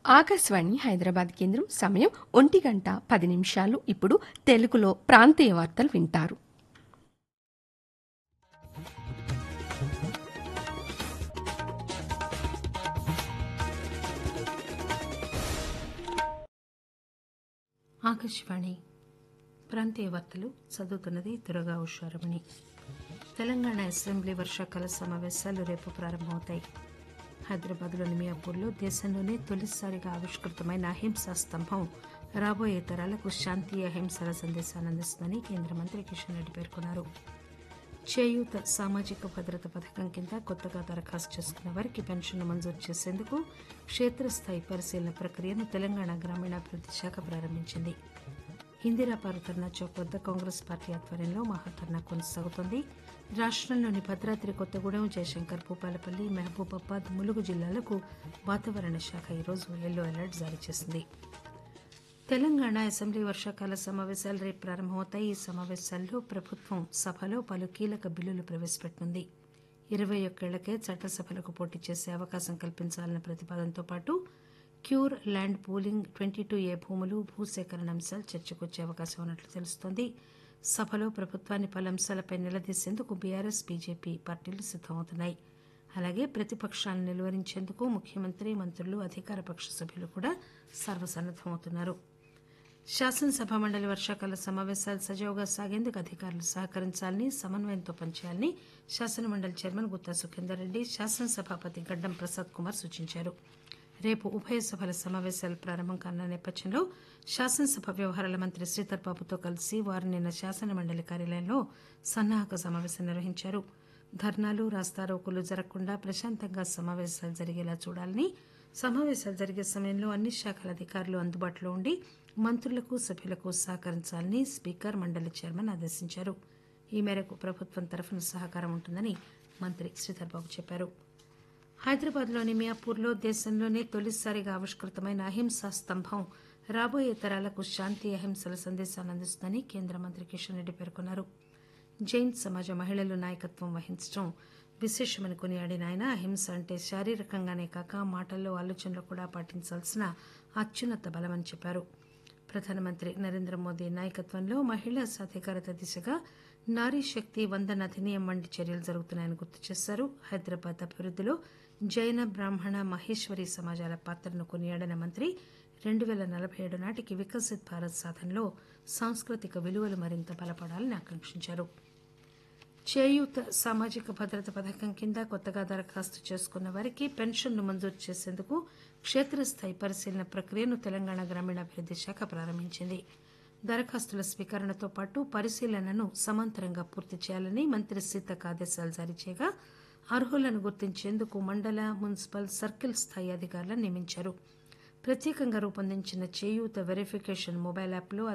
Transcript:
ఆకాశవాణి హైదరాబాద్ కేంద్రం సమయం ఒంటి గంట పది నిమిషాలు ఇప్పుడు తెలుగులో ప్రాంతీయ వార్తలు వింటారు ఆకాశవాణి ప్రాంతీయ వార్తలు చదువుతున్నది దురగా ఉషారమణి తెలంగాణ అసెంబ్లీ వర్షాకాల సమావేశాలు రేపు ప్రారంభమవుతాయి హైదరాబాద్లోని మియాపూర్లో దేశంలోనే తొలిసారిగా ఆవిష్కృతమైన అహింసా స్తంభం రాబోయే తరాలకు శాంతి అహింసల సందేశాన్ని అందిస్తుందని కేంద్ర మంత్రి కిషన్ రెడ్డి పేర్కొన్నారు చేయూత సామాజిక భద్రత పథకం కింద కొత్తగా దరఖాస్తు చేసుకున్న వారికి పెన్షన్ మంజూరు చేసేందుకు క్షేత్రస్థాయి పరిశీలన ప్రక్రియను తెలంగాణ గ్రామీణాభివృద్ధి శాఖ ప్రారంభించింది ఇందిరా పార్క్ ధర్నా చౌక్ వద్ద కాంగ్రెస్ పార్టీ ఆధ్వర్యంలో మహాధర్నా కొనసాగుతోంది రాష్టంలోని భద్రాద్రి కొత్తగూడెం జయశంకర్ భూపాలపల్లి మహబూబాబాద్ ములుగు జిల్లాలకు వాతావరణ శాఖ ఈరోజు ఎల్లో అలర్ట్ జారీ చేసింది తెలంగాణ అసెంబ్లీ వర్షాకాల సమావేశాలు రేపు ప్రారంభమవుతాయి ఈ సమావేశాల్లో ప్రభుత్వం సభలో పలు కీలక బిల్లులు ప్రవేశపెట్టనుంది ఇరవై ఒక్కేళ్లకే చట్టసభలకు పోటీ చేసే అవకాశం కల్పించాలన్న ప్రతిపాదనతో పాటు CURE land pooling twenty two A భూములు భూసేకరణ అంశాలు చర్చకొచ్చే అవకాశం ఉన్నట్లు తెలుస్తోంది సభలో ప్రభుత్వాన్ని పలు అంశాలపై నిలదీసేందుకు బీఆర్ఎస్ బీజేపీ పార్టీలు సిద్దమవుతున్నాయి అలాగే ప్రతిపక్షాలను నిలువరించేందుకు ముఖ్యమంత్రి మంత్రులు అధికార పక్ష సభ్యులు కూడా సర్వసన్నద్దమవుతున్నారు శాసనసభ మండలి వర్షాకాల సమావేశాలు సజావుగా సాగేందుకు అధికారులు సహకరించాలని సమన్వయంతో పనిచేయాలని శాసనమండలి చైర్మన్ గుత్తా సుఖేందర్ రెడ్డి శాసనసభాపతి గడ్డం ప్రసాద్ కుమార్ సూచించారు రేపు ఉభయ సభల సమావేశాలు ప్రారంభం కానున్న నేపథ్యంలో శాసనసభ వ్యవహారాల మంత్రి శ్రీధర్ బాబుతో కలిసి వారు నిన్న శాసనమండలి కార్యాలయంలో సన్నాహక సమావేశం నిర్వహించారు ధర్నాలు రాస్తారోకులు జరగకుండా ప్రశాంతంగా సమావేశాలు జరిగేలా చూడాలని సమావేశాలు జరిగే సమయంలో అన్ని శాఖల అధికారులు అందుబాటులో ఉండి మంత్రులకు సభ్యులకు సహకరించాలని స్పీకర్ మండలి చైర్మన్ ఆదేశించారు ఈ మేరకు ప్రభుత్వం తరఫున సహకారం ఉంటుందని మంత్రి శ్రీధర్ బాబు చెప్పారు హైదరాబాద్లోని మియాపూర్లో దేశంలోనే తొలిసారిగా ఆవిష్కృతమైన అహింసా స్తంభం రాబోయే తరాలకు శాంతి అహింసల సందేశాన్ని అందిస్తుందని కేంద్ర మంత్రి కిషన్ రెడ్డి పేర్కొన్నారు జైన్ సమాజ మహిళలు నాయకత్వం వహించడం విశేషమని కొనియాడిన ఆయన అహింస అంటే శారీరకంగానే కాక మాటల్లో ఆలోచనలో కూడా పాటించాల్సిన అత్యున్నత బలమని చెప్పారు ప్రధానమంత్రి నరేంద్ర మోదీ నాయకత్వంలో మహిళా సాధికారత దిశగా నారీ శక్తి వందన అధినియం వంటి చర్యలు జరుగుతున్నాయని గుర్తు చేశారు హైదరాబాద్ అభివృద్దిలో జైన బ్రాహ్మణ మహేశ్వరి సమాజాల పాత్రను కొనియాడిన మంత్రి రెండు పేల నలభై ఏడు నాటికి వికసిత్ భారత్ సాధనలో సాంస్కృతిక విలువలు మరింత బలపడాలని ఆకాంక్షించారు చేయూత సామాజిక భద్రత పథకం కింద కొత్తగా దరఖాస్తు చేసుకున్న వారికి పెన్షన్ను మంజూరు చేసేందుకు క్షేత్రస్థాయి పరిశీలన ప్రక్రియను తెలంగాణ గ్రామీణాభివృద్ధి శాఖ ప్రారంభించింది దరఖాస్తుల స్వీకరణతో పాటు పరిశీలనను సమాంతరంగా పూర్తి చేయాలని మంత్రి సీతక్ ఆదేశాలు జారీ చేయగా అర్హులను గుర్తించేందుకు మండల మున్సిపల్ సర్కిల్ స్థాయి అధికారులను నియమించారు ప్రత్యేకంగా రూపొందించిన చేయూత వెరిఫికేషన్ మొబైల్ యాప్లో